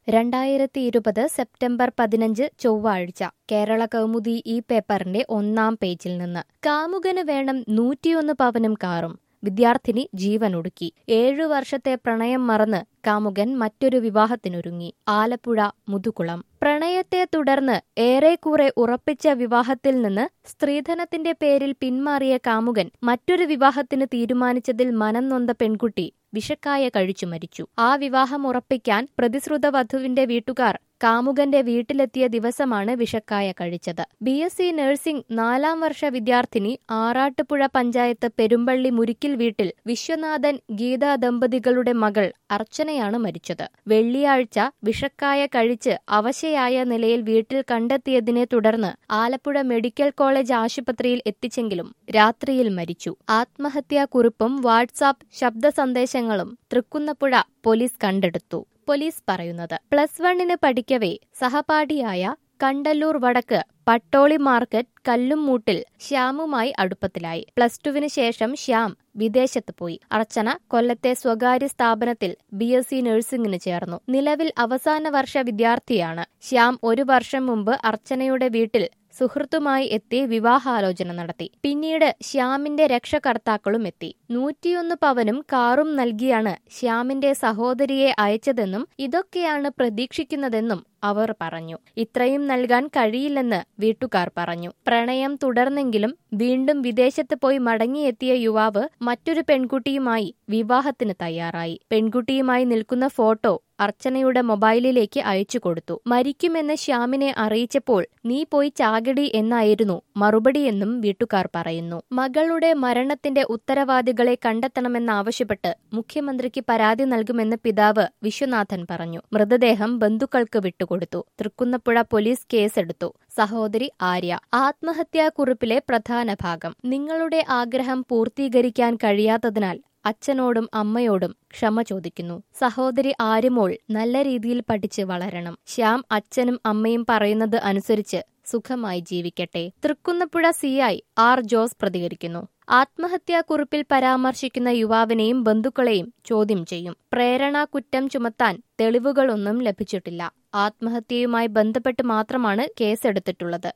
രണ്ടായിരത്തി ഇരുപത് സെപ്റ്റംബർ പതിനഞ്ച് ചൊവ്വാഴ്ച കേരള കൗമുദി ഈ പേപ്പറിന്റെ ഒന്നാം പേജിൽ നിന്ന് കാമുകന് വേണം നൂറ്റിയൊന്ന് പവനും കാറും വിദ്യാർത്ഥിനി ജീവനൊടുക്കി ഏഴു വർഷത്തെ പ്രണയം മറന്ന് കാമുകൻ മറ്റൊരു വിവാഹത്തിനൊരുങ്ങി ആലപ്പുഴ മുതുകുളം പ്രണയത്തെ തുടർന്ന് ഏറെക്കുറെ ഉറപ്പിച്ച വിവാഹത്തിൽ നിന്ന് സ്ത്രീധനത്തിന്റെ പേരിൽ പിന്മാറിയ കാമുകൻ മറ്റൊരു വിവാഹത്തിന് തീരുമാനിച്ചതിൽ മനം നൊന്ത പെൺകുട്ടി വിഷക്കായ കഴിച്ചു മരിച്ചു ആ വിവാഹം ഉറപ്പിക്കാൻ പ്രതിശ്രുത വധുവിന്റെ വീട്ടുകാർ കാമുകന്റെ വീട്ടിലെത്തിയ ദിവസമാണ് വിഷക്കായ കഴിച്ചത് ബി എസ് സി നഴ്സിംഗ് നാലാം വർഷ വിദ്യാർത്ഥിനി ആറാട്ടുപുഴ പഞ്ചായത്ത് പെരുമ്പള്ളി മുരിക്കിൽ വീട്ടിൽ വിശ്വനാഥൻ ഗീതാ ദമ്പതികളുടെ മകൾ അർച്ചനയാണ് മരിച്ചത് വെള്ളിയാഴ്ച വിഷക്കായ കഴിച്ച് അവശയായ നിലയിൽ വീട്ടിൽ കണ്ടെത്തിയതിനെ തുടർന്ന് ആലപ്പുഴ മെഡിക്കൽ കോളേജ് ആശുപത്രിയിൽ എത്തിച്ചെങ്കിലും രാത്രിയിൽ മരിച്ചു ആത്മഹത്യാക്കുറിപ്പും വാട്സാപ്പ് ശബ്ദ സന്ദേശങ്ങളും തൃക്കുന്നപ്പുഴ പോലീസ് കണ്ടെടുത്തു പോലീസ് പറയുന്നത് പ്ലസ് വണ്ണിന് പഠിക്കവേ സഹപാഠിയായ കണ്ടല്ലൂർ വടക്ക് പട്ടോളി മാർക്കറ്റ് കല്ലുംമൂട്ടിൽ ശ്യാമുമായി അടുപ്പത്തിലായി പ്ലസ് ടുവിന് ശേഷം ശ്യാം വിദേശത്ത് പോയി അർച്ചന കൊല്ലത്തെ സ്വകാര്യ സ്ഥാപനത്തിൽ ബി എസ് സി നഴ്സിംഗിന് ചേർന്നു നിലവിൽ അവസാന വർഷ വിദ്യാർത്ഥിയാണ് ശ്യാം ഒരു വർഷം മുമ്പ് അർച്ചനയുടെ വീട്ടിൽ സുഹൃത്തുമായി എത്തി വിവാഹാലോചന നടത്തി പിന്നീട് ശ്യാമിന്റെ രക്ഷകർത്താക്കളും എത്തി നൂറ്റിയൊന്ന് പവനും കാറും നൽകിയാണ് ശ്യാമിന്റെ സഹോദരിയെ അയച്ചതെന്നും ഇതൊക്കെയാണ് പ്രതീക്ഷിക്കുന്നതെന്നും അവർ പറഞ്ഞു ഇത്രയും നൽകാൻ കഴിയില്ലെന്ന് വീട്ടുകാർ പറഞ്ഞു പ്രണയം തുടർന്നെങ്കിലും വീണ്ടും വിദേശത്ത് പോയി മടങ്ങിയെത്തിയ യുവാവ് മറ്റൊരു പെൺകുട്ടിയുമായി വിവാഹത്തിന് തയ്യാറായി പെൺകുട്ടിയുമായി നിൽക്കുന്ന ഫോട്ടോ അർച്ചനയുടെ മൊബൈലിലേക്ക് അയച്ചു കൊടുത്തു മരിക്കുമെന്ന് ശ്യാമിനെ അറിയിച്ചപ്പോൾ നീ പോയി ചാകടി എന്നായിരുന്നു മറുപടിയെന്നും വീട്ടുകാർ പറയുന്നു മകളുടെ മരണത്തിന്റെ ഉത്തരവാദികളെ കണ്ടെത്തണമെന്നാവശ്യപ്പെട്ട് മുഖ്യമന്ത്രിക്ക് പരാതി നൽകുമെന്ന് പിതാവ് വിശ്വനാഥൻ പറഞ്ഞു മൃതദേഹം ബന്ധുക്കൾക്ക് വിട്ടുകൊടുത്തു തൃക്കുന്നപ്പുഴ പോലീസ് കേസെടുത്തു സഹോദരി ആര്യ ആത്മഹത്യാക്കുറിപ്പിലെ പ്രധാന ഭാഗം നിങ്ങളുടെ ആഗ്രഹം പൂർത്തീകരിക്കാൻ കഴിയാത്തതിനാൽ അച്ഛനോടും അമ്മയോടും ക്ഷമ ചോദിക്കുന്നു സഹോദരി ആര്യമോൾ നല്ല രീതിയിൽ പഠിച്ച് വളരണം ശ്യാം അച്ഛനും അമ്മയും പറയുന്നത് അനുസരിച്ച് സുഖമായി ജീവിക്കട്ടെ തൃക്കുന്നപ്പുഴ സിഐ ആർ ജോസ് പ്രതികരിക്കുന്നു ആത്മഹത്യാക്കുറിപ്പിൽ പരാമർശിക്കുന്ന യുവാവിനെയും ബന്ധുക്കളെയും ചോദ്യം ചെയ്യും പ്രേരണ കുറ്റം ചുമത്താൻ തെളിവുകളൊന്നും ലഭിച്ചിട്ടില്ല ആത്മഹത്യയുമായി ബന്ധപ്പെട്ട് മാത്രമാണ് കേസെടുത്തിട്ടുള്ളത്